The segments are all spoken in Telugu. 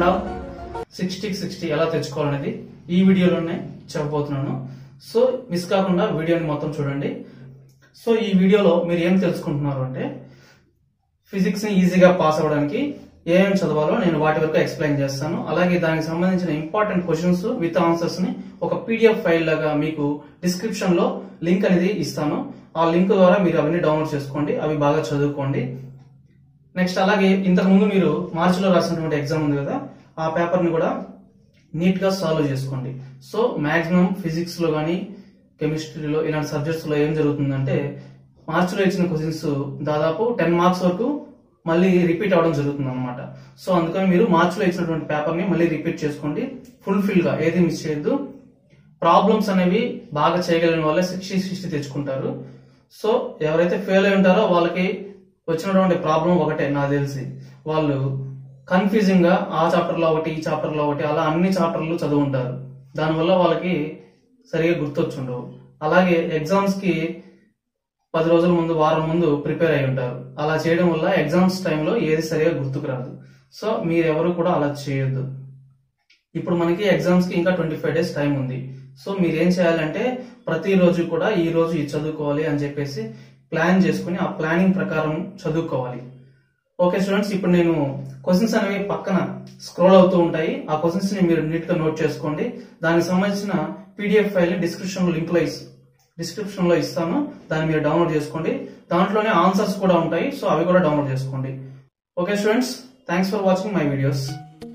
మిస్సకుండా సిక్స్టీకి సిక్స్టీ ఎలా తెచ్చుకోవాలనేది ఈ వీడియోలోనే చెప్పబోతున్నాను సో మిస్ కాకుండా వీడియోని మొత్తం చూడండి సో ఈ వీడియోలో మీరు ఏం తెలుసుకుంటున్నారు అంటే ఫిజిక్స్ ని ఈజీగా పాస్ అవ్వడానికి ఏమేం చదవాలో నేను వాటి వరకు ఎక్స్ప్లెయిన్ చేస్తాను అలాగే దానికి సంబంధించిన ఇంపార్టెంట్ క్వశ్చన్స్ విత్ ఆన్సర్స్ ని ఒక పీడిఎఫ్ ఫైల్ లాగా మీకు డిస్క్రిప్షన్ లో లింక్ అనేది ఇస్తాను ఆ లింక్ ద్వారా మీరు అవన్నీ డౌన్లోడ్ చేసుకోండి అవి బాగా చదువుకోండి నెక్స్ట్ అలాగే ఇంతకు ముందు మీరు మార్చిలో రాసినటువంటి ఎగ్జామ్ ఉంది కదా ఆ పేపర్ ని కూడా నీట్ గా సాల్వ్ చేసుకోండి సో మాక్సిమం ఫిజిక్స్ లో కానీ కెమిస్ట్రీలో ఇలాంటి సబ్జెక్ట్స్ లో ఏం జరుగుతుందంటే మార్చిలో ఇచ్చిన క్వశ్చన్స్ దాదాపు టెన్ మార్క్స్ వరకు మళ్ళీ రిపీట్ అవ్వడం జరుగుతుంది అనమాట సో అందుకని మీరు మార్చిలో ఇచ్చినటువంటి పేపర్ ని మళ్ళీ రిపీట్ చేసుకోండి ఫుల్ఫిల్ గా ఏది మిస్ చేయొద్దు ప్రాబ్లమ్స్ అనేవి బాగా చేయగలిగిన వాళ్ళే సిక్స్టీ సిక్స్టీ తెచ్చుకుంటారు సో ఎవరైతే ఫెయిల్ అయి ఉంటారో వాళ్ళకి వచ్చినటువంటి ప్రాబ్లం ఒకటే నాకు తెలిసి వాళ్ళు కన్ఫ్యూజింగ్ గా ఆ చాప్టర్ లో ఒకటి ఈ చాప్టర్ లో ఒకటి అలా అన్ని చాప్టర్లు చదువుంటారు దానివల్ల వాళ్ళకి సరిగా గుర్తొచ్చుండవు అలాగే ఎగ్జామ్స్ కి పది రోజుల ముందు వారం ముందు ప్రిపేర్ అయి ఉంటారు అలా చేయడం వల్ల ఎగ్జామ్స్ టైంలో ఏది సరిగా గుర్తుకు రాదు సో మీరెవరు కూడా అలా చేయొద్దు ఇప్పుడు మనకి ఎగ్జామ్స్ కి ఇంకా ట్వంటీ ఫైవ్ డేస్ టైం ఉంది సో మీరు ఏం చేయాలంటే ప్రతిరోజు కూడా ఈ రోజు ఇది చదువుకోవాలి అని చెప్పేసి ప్లాన్ చేసుకుని ఆ ప్లానింగ్ ప్రకారం చదువుకోవాలి ఓకే స్టూడెంట్స్ ఇప్పుడు నేను క్వశ్చన్స్ అనేవి పక్కన స్క్రోల్ అవుతూ ఉంటాయి ఆ క్వశ్చన్స్ ని మీరు నీట్ గా నోట్ చేసుకోండి దానికి సంబంధించిన పీడిఎఫ్ ఫైల్ ని డిస్క్రిప్షన్ లింక్ లో డిస్క్రిప్షన్ లో ఇస్తాను దాన్ని మీరు డౌన్లోడ్ చేసుకోండి దాంట్లోనే ఆన్సర్స్ కూడా ఉంటాయి సో అవి కూడా డౌన్లోడ్ చేసుకోండి okay students thanks for watching my videos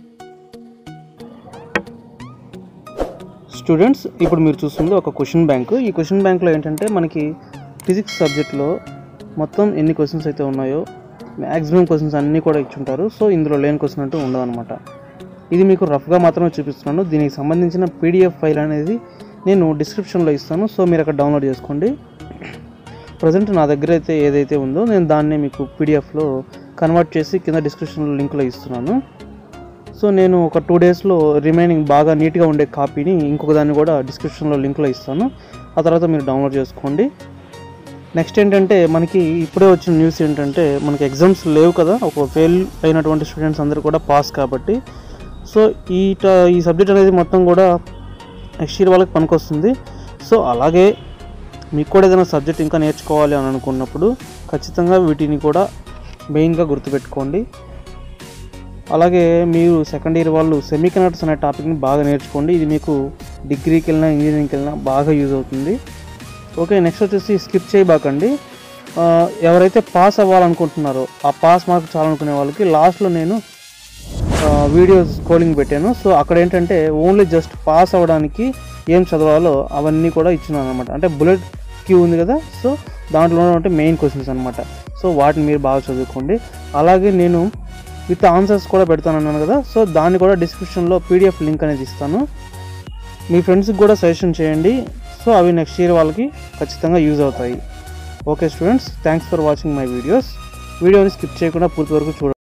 students ఇప్పుడు మీరు చూస్తుంది ఒక క్వశ్చన్ బ్యాంక్ ఈ క్వశ్చన్ బ్యాంక్లో ఏంటంటే మనకి ఫిజిక్స్ సబ్జెక్ట్లో మొత్తం ఎన్ని క్వశ్చన్స్ అయితే ఉన్నాయో మ్యాక్సిమం క్వశ్చన్స్ అన్నీ కూడా ఇచ్చుంటారు సో ఇందులో లేని క్వశ్చన్ అంటూ ఉండదన్నమాట ఇది మీకు రఫ్గా మాత్రమే చూపిస్తున్నాను దీనికి సంబంధించిన పీడిఎఫ్ ఫైల్ అనేది నేను డిస్క్రిప్షన్లో ఇస్తాను సో మీరు అక్కడ డౌన్లోడ్ చేసుకోండి ప్రజెంట్ నా దగ్గర అయితే ఏదైతే ఉందో నేను దాన్ని మీకు పీడిఎఫ్లో కన్వర్ట్ చేసి కింద డిస్క్రిప్షన్లో లింక్లో ఇస్తున్నాను సో నేను ఒక టూ డేస్లో రిమైనింగ్ బాగా నీట్గా ఉండే కాపీని ఇంకొక దాన్ని కూడా డిస్క్రిప్షన్లో లింక్లో ఇస్తాను ఆ తర్వాత మీరు డౌన్లోడ్ చేసుకోండి నెక్స్ట్ ఏంటంటే మనకి ఇప్పుడే వచ్చిన న్యూస్ ఏంటంటే మనకి ఎగ్జామ్స్ లేవు కదా ఒక ఫెయిల్ అయినటువంటి స్టూడెంట్స్ అందరూ కూడా పాస్ కాబట్టి సో ఈ ట- ఈ సబ్జెక్ట్ అనేది మొత్తం కూడా నెక్స్ట్ ఇయర్ వాళ్ళకి పనికొస్తుంది సో అలాగే మీకు కూడా ఏదైనా సబ్జెక్ట్ ఇంకా నేర్చుకోవాలి అని అనుకున్నప్పుడు ఖచ్చితంగా వీటిని కూడా మెయిన్గా గుర్తుపెట్టుకోండి అలాగే మీరు సెకండ్ ఇయర్ వాళ్ళు సెమీ కండక్టర్స్ అనే టాపిక్ని బాగా నేర్చుకోండి ఇది మీకు డిగ్రీకి వెళ్ళినా ఇంజనీరింగ్కి వెళ్ళినా బాగా యూజ్ అవుతుంది ఓకే నెక్స్ట్ వచ్చేసి స్కిప్ చేయబాకండి ఆ, ఎవరైతే పాస్ అవ్వాలనుకుంటున్నారో ఆ పాస్ మార్క్ చాలనుకునే వాళ్ళకి లాస్ట్లో నేను వీడియో స్కోలింగ్ పెట్టాను సో అక్కడ ఏంటంటే ఓన్లీ జస్ట్ పాస్ అవ్వడానికి ఏం చదవాలో అవన్నీ కూడా ఇచ్చినాను అనమాట అంటే బుల్లెట్ క్యూ ఉంది కదా సో దాంట్లో ఉన్నటువంటి మెయిన్ క్వశ్చన్స్ అనమాట సో వాటిని మీరు బాగా చదువుకోండి అలాగే నేను విత్ ఆన్సర్స్ కూడా పెడతానన్నాను కదా సో దాన్ని కూడా డిస్క్రిప్షన్లో పీడిఎఫ్ లింక్ అనేది ఇస్తాను మీ ఫ్రెండ్స్కి కూడా సజెషన్ చేయండి సో అవి నెక్స్ట్ ఇయర్ వాళ్ళకి ఖచ్చితంగా యూజ్ అవుతాయి okay students thanks for watching my videos వీడియోని స్కిప్ చేయకుండా పూర్తి వరకు చూడండి